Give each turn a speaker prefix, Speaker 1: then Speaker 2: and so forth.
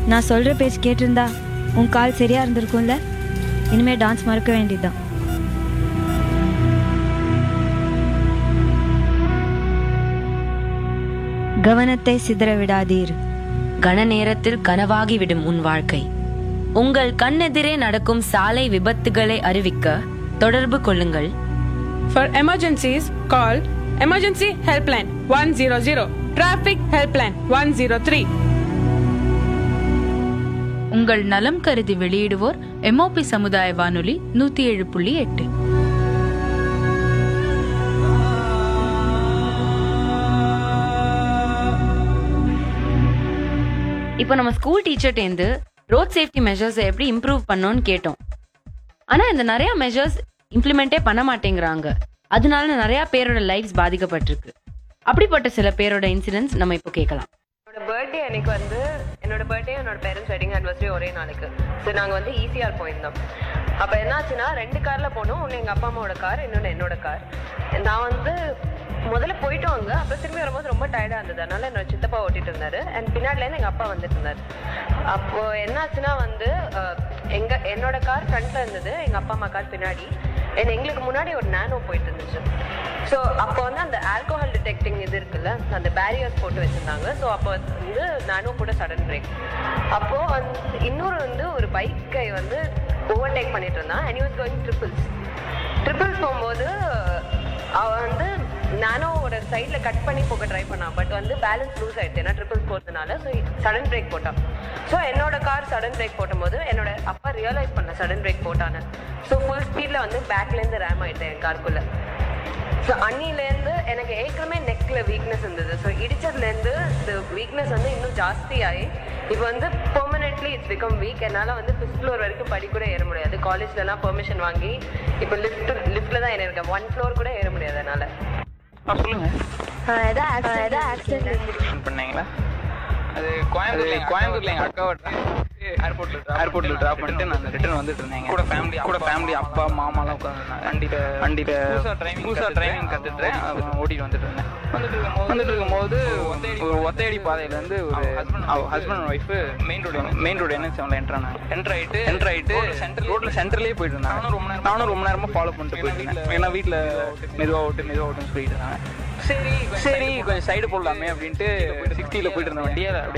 Speaker 1: நான் சொல்கிற பேச்சு கேட்டிருந்தா உன் கால் சரியாக இருந்திருக்கும்ல இனிமே டான்ஸ் மறக்க வேண்டியதுதான் கவனத்தை சிதற விடாதீர்
Speaker 2: கன நேரத்தில் கனவாகிவிடும் உன் வாழ்க்கை உங்கள் கண்ணெதிரே நடக்கும் சாலை விபத்துகளை அறிவிக்க தொடர்பு கொள்ளுங்கள்
Speaker 3: For emergencies, call Emergency Helpline 100, Traffic Helpline 103.
Speaker 4: உங்கள் நலம் கருதி வெளியிடுவோர் எம்ஓபி சமுதாய வானொலி நூத்தி ஏழு புள்ளி எட்டு
Speaker 2: இப்போ நம்ம ஸ்கூல் டீச்சர்ட்டேருந்து ரோட் சேஃப்டி மெஷர்ஸை எப்படி இம்ப்ரூவ் பண்ணோம்னு கேட்டோம் ஆனா இந்த நிறைய மெஷர்ஸ் இம்ப்ளிமெண்டே பண்ண மாட்டேங்கிறாங்க அதனால நிறைய பேரோட லைஃப்ஸ் பாதிக்கப்பட்டிருக்கு அப்படிப்பட்ட சில பேரோட இன்சிடென்ட்ஸ் நம்ம இப்போ கேட்கலாம்
Speaker 5: என்னோட பர்த்டே அன்னைக்கு வந்து என்னோட பர்த்டே என்னோட பேரண்ட்ஸ் வெட்டிங் ஆனிவர்சரி ஒரே நாளைக்கு ஸோ நாங்கள் வந்து ஈசிஆர் போயிருந்தோம் அப்போ என்னாச்சுன்னா ரெண்டு காரில் போனோம் ஒன்று எங்கள் அப்பா அம்மாவோட கார் இன்னொன்று என்னோட கார் நான் வந்து முதல்ல போயிட்டோம் அங்கே அப்புறம் திரும்பி வரும்போது ரொம்ப டயர்டாக இருந்தது அதனால என்னோட சித்தப்பா ஓட்டிட்டு இருந்தாரு அண்ட் பின்னாடிலேருந்து எங்கள் அப்பா வந்துட்டு இருந்தாரு அப்போ என்னாச்சுன்னா வந்து அஹ், எங்க என்னோட கார் ஃப்ரண்ட்ல இருந்தது எங்கள் அப்பா அம்மா கார் பின்னாடி and எங்களுக்கு முன்னாடி ஒரு நானோ போயிட்டு இருந்துச்சு ஸோ அப்போ வந்து அந்த ஆல்கோஹால் டிடெக்டிங் இது இருக்குல்ல அந்த பேரியர்ஸ் போட்டு வச்சிருந்தாங்க ஸோ அப்போ வந்து நானும் கூட சடன் பிரேக் அப்போ வந்து இன்னொரு வந்து ஒரு பைக்கை வந்து ஓவர்டேக் பண்ணிட்டு இருந்தான் and was going triples triples போகும்போது அவன் வந்து நானோவோட சைடில் கட் பண்ணி போக ட்ரை பண்ணான் பட் வந்து பேலன்ஸ் லூஸ் ஆயிடுச்சு ஏன்னா ட்ரிபிள்ஸ் போகிறதுனால ஸோ சடன் பிரேக் போட்டான் ஸோ என்னோட கார் சடன் பிரேக் போடும்போது என்னோட அப்பா ரியலைஸ் பண்ண சடன் பிரேக் போட்டான்னு ஸோ ஃபுல் ஸ்பீடில் வந்து பேக்லேருந்து ரேம் ஆயிட்டேன் என் காருக்குள்ளே ஸோ அன்னிலேருந்து எனக்கு ஏற்கனவே நெக்கில் வீக்னஸ் இருந்தது ஸோ இடிச்சதுலேருந்து இந்த வீக்னஸ் வந்து இன்னும் ஜாஸ்தி ஆகி இப்போ வந்து பெர்மனெண்ட்லி இட்ஸ் பிகம் வீக் என்னால் வந்து ஃபிஃப்த் ஃப்ளோர் வரைக்கும் படி கூட ஏற முடியாது காலேஜ்லலாம் பெர்மிஷன் வாங்கி இப்போ லிஃப்ட் லிஃப்ட்டில் தான் ஏற இருக்கேன் ஒன் ஃப்ளோர் கூட ஏற முடியாது என்னால்
Speaker 6: ஆ சொல்லுங்க பண்ணீங்களா அது கோயம்புத்தூர்ல கோயம்புத்தூர்ல எங்க அக்காவை ஏர்போர்ட்ல ஏர்போர்ட்ல டிராப் பண்ணிட்டு நான் ரிட்டர்ன் வந்துட்டு இருந்தேன் கூட ஃபேமிலி கூட ஃபேமிலி அப்பா மாமாலாம் உட்காந்துருந்தாங்க வண்டியில வண்டியில புதுசா டிரைவிங் கத்துட்டேன் ஓட்டிட்டு வந்துட்டு இருந்தேன் வந்துட்டு இருக்கும்போது ஒரு ஒத்தையடி பாதையில இருந்து ஒரு husband wife main road main road என்ன செவன்ல என்ட்ரு ஆனாங்க என்ட்ரு ஆயிட்டு என்ட்ரு ஆயிட்டு ரோட்ல சென்டர்லயே போயிட்டு இருந்தாங்க ரொம்ப நேரம் நானும் ரொம்ப நேரமா ஃபாலோ பண்ணிட்டு போயிட்டு இருந்தேன் ஏன்னா வீட்டுல மெதுவா ஓட்டு மெதுவா ஓட்டுன்னு சொல்லிட்டு இருந்தாங்க சரி சரி கொஞ்சம் சைடு போடலாமே அப்படின்ட்டு சிக்ஸ்டியில் போயிட்டு இருந்த வண்டியை அப்படியே